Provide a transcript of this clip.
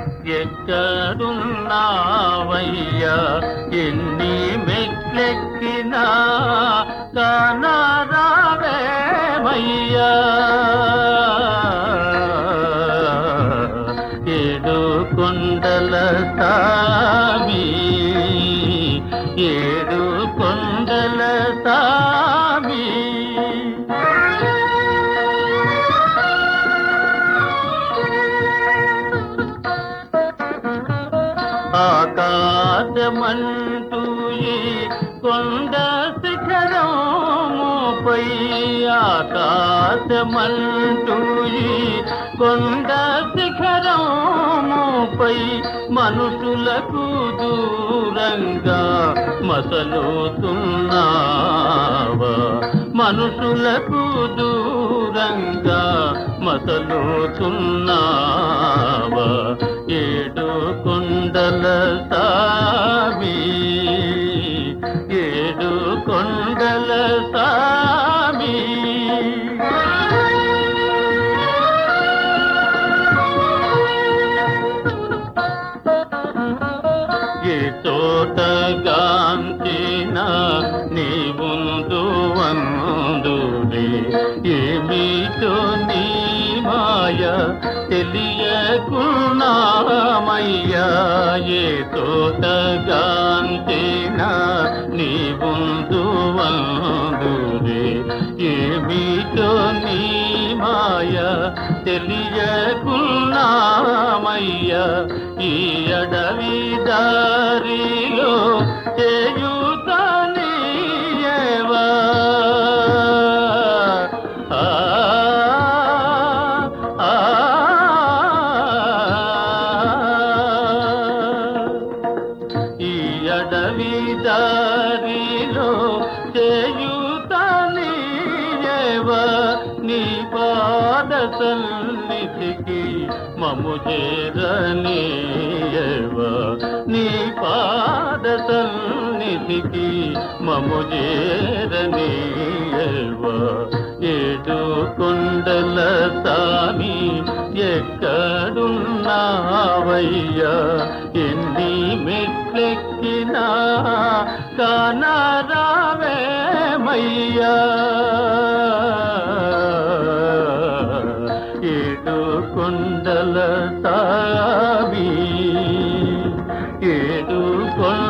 ఎక్కడున్నావయ్యా ఎన్ని మెట్లెక్కినా కానరావేమయ్యా ఏడు కొండల సామి ఏడు కొండల సామి ఆకాశమంటూ ఈ కొండ శిఖరముపై ఆకాశమంటూ ఈ కొండ శిఖరముపై మనుషులకు దూరంగా మసలుతున్నావా మనుషులకు దూరంగా మసలుతున్నావా ఏడు కొండల సామి ఏడు కొండల సామి ఏ చోట గాంచిన నీ ముందు వందుడే ఏమిటో నీ మాయ తెలియకున్నామయ్యా ఏ చోట గాంచిన నీ ముందు వందుడే ఏమిటో నీ మాయ తెలియకున్నామయ్యా ఈ అడవి దారిలో చేయుతనీయవా ఆ, ఆ, ఈ అడవి దారిలో చేయుతనీయవ నీ పాద సన్నిధికి మము చేరనీయవ నీ పాద సన్నిధికి మము చేరనీయవ ఏడు కొండల సామి ఎక్కడున్నావయ్యా ఎన్ని మెట్లెక్కినా కానరావేమయ్యా ఏడు కొండల సామి ఏడు కొండ